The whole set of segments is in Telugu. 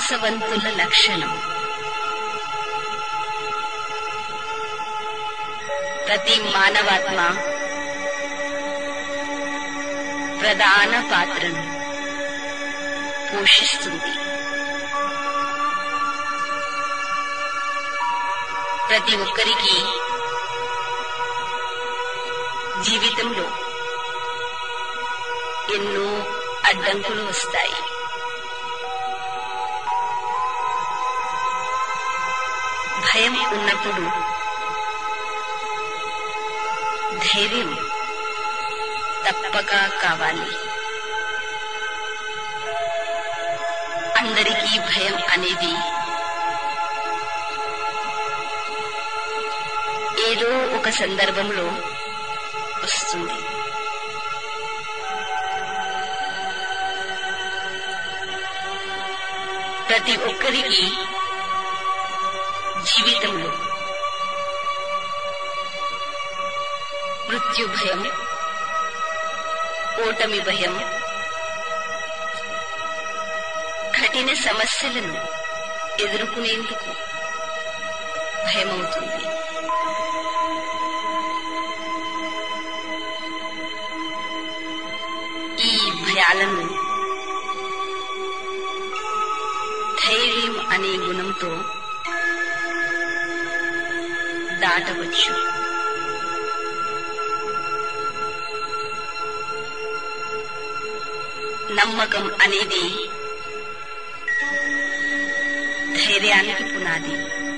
సాహసవంతుల లక్షణం ప్రతి మానవాత్మ ప్రధాన పాత్రను పోషిస్తుంది ప్రతి ఒక్కరికి జీవితంలో ఎన్నో అడ్డంకులు వస్తాయి భయం ఉన్నప్పుడు ధైర్యం తప్పక కావాలి అందరికీ భయం అనేది ఏదో ఒక సందర్భంలో వస్తుంది ప్రతి ఒక్కరికి జీవితంలో మృత్యు భయం ఓటమి భయం కఠిన సమస్యలను ఎదుర్కొనేందుకు భయమవుతుంది ఈ భయాలను ధైర్యం అనే గుణంతో దాటవచ్చు నమ్మకం అనేది ధైర్యానికి పునాది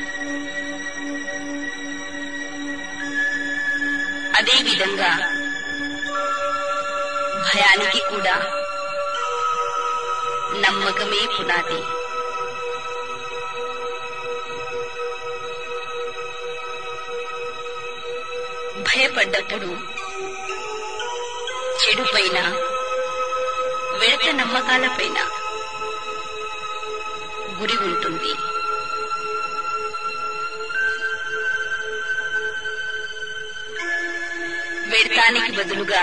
అదే విధంగా భయానికి కూడా నమ్మకమే పునాది భయపడ్డప్పుడు చెడు పైన వెడత నమ్మకాలపైన గురి ఉంటుంది వెడతానికి బదులుగా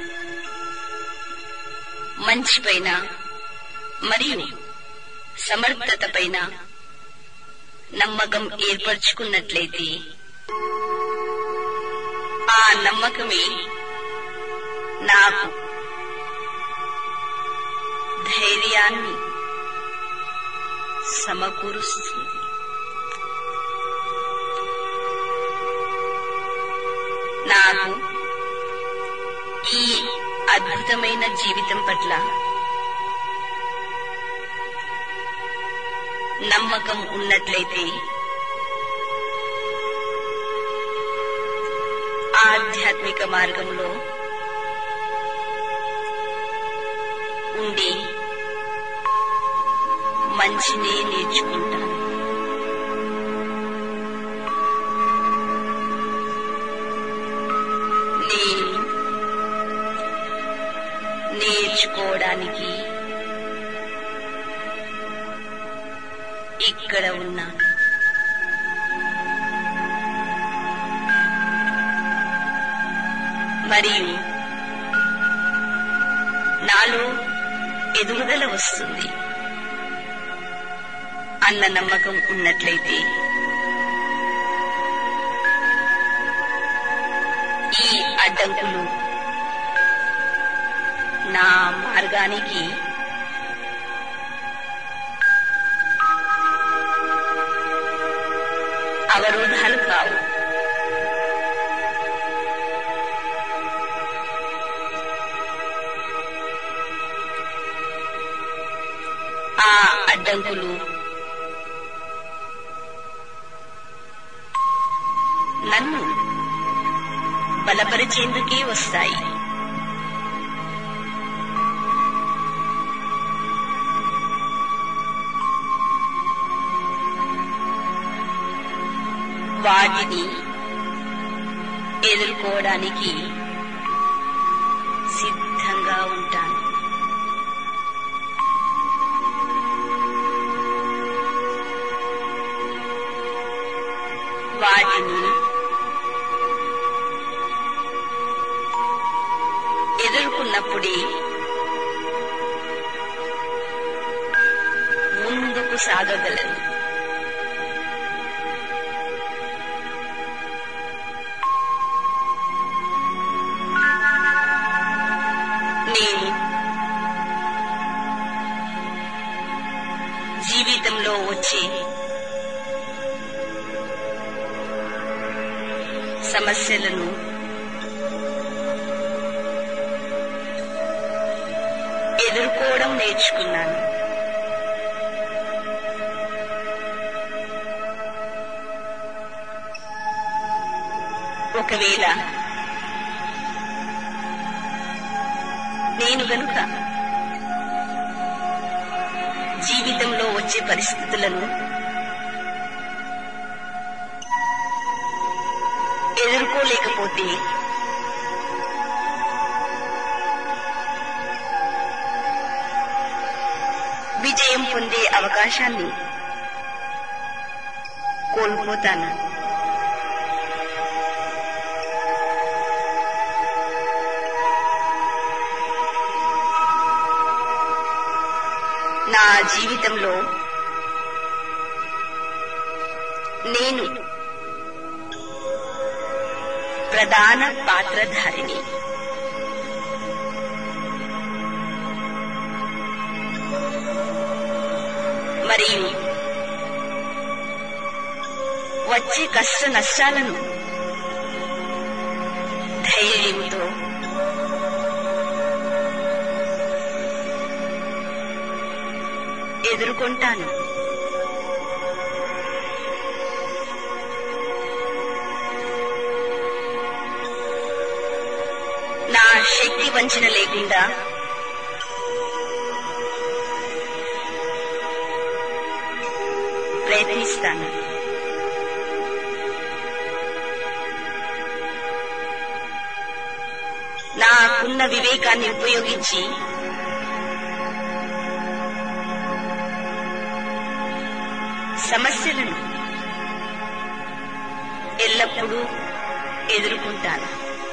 మంచి పైన మరియు సమర్థత పైన నమ్మకం ఏర్పరచుకున్నట్లయితే ఆ నమ్మకమే నాకు ధైర్యాన్ని సమకూరుస్తుంది నాకు ఈ అద్భుతమైన జీవితం పట్ల నమ్మకం ఉన్నట్లయితే ఆధ్యాత్మిక మార్గంలో ఉండి మంచిని నేర్చుకుంటాను నేను నేర్చుకోవడానికి ఇక్కడ ఉన్నాను మరియు నాలో ఎదుగుదల వస్తుంది అన్న నమ్మకం ఉన్నట్లయితే ఈ అడ్డంకులు నా మార్గానికి అవరోధాలు కావు ఆ అడ్డంకులు నన్ను బలపరిచేందుకే వస్తాయి వాటిని ఎదుర్కోవడానికి సిద్ధంగా ఉంటాను వాటిని ఎదుర్కొన్నప్పుడే ముందుకు సాగగలను నేను జీవితంలో వచ్చే సమస్యలను ఎదుర్కోవడం నేర్చుకున్నాను ఒకవేళ నేను గనుక జీవితంలో వచ్చే పరిస్థితులను ఎదుర్కోలేకపోతే విజయం పొందే అవకాశాన్ని కోల్పోతాను నా జీవితంలో నేను ప్రధాన పాత్రధారిని మరియు వచ్చే కష్ట నష్టాలను ధైర్యంతో ఎదుర్కొంటాను నా శక్తి వంచన లేకుండా ప్రయత్నిస్తాను నాకున్న వివేకాన్ని ఉపయోగించి సమస్యలను ఎల్లప్పుడూ ఎదుర్కొంటాను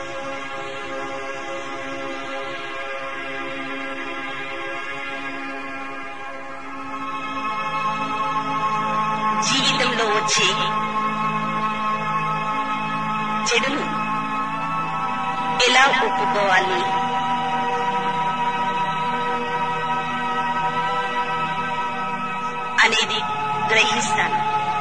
జీవితంలో వచ్చే చెడును ఎలా ఒప్పుకోవాలి అనేది గ్రహిస్తాను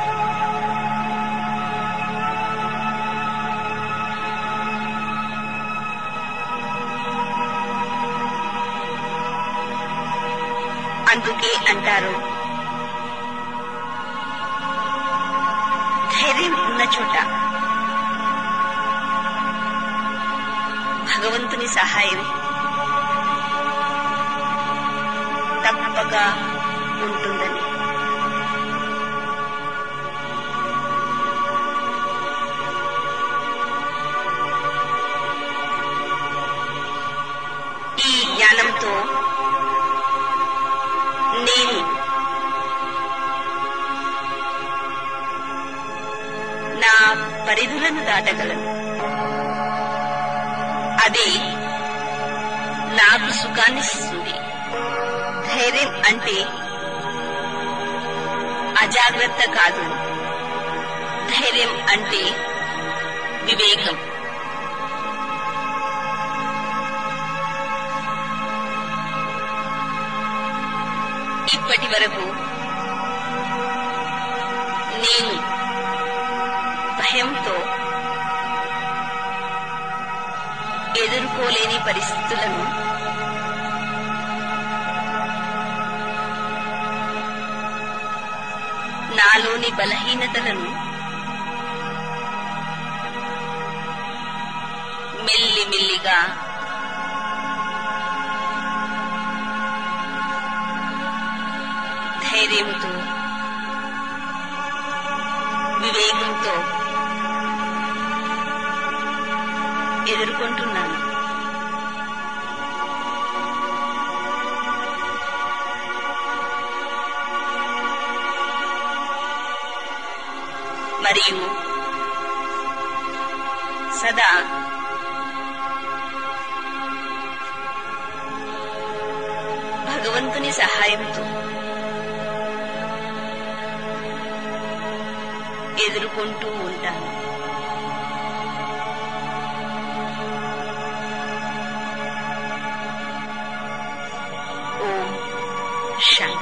అందుకే అంటారు ధైర్యం ఉన్న చోట భగవంతుని సహాయం తప్పక ఉంటుందని ఈ జ్ఞానంతో నేను నా పరిధులను దాటగలను అది నాకు సుఖాన్నిస్తుంది ధైర్యం అంటే అజాగ్రత్త కాదు ధైర్యం అంటే వివేకం ఇప్పటి వరకు నేను భయంతో ఎదుర్కోలేని పరిస్థితులను నాలోని బలహీనతలను మెల్లి మెల్లిగా ధైర్యంతో వివేకంతో ఎదుర్కొంటున్నాను మరియు సదా భగవంతుని సహాయంతో ఎదుర్కొంటూ ఉంటాను ఓం శాంతి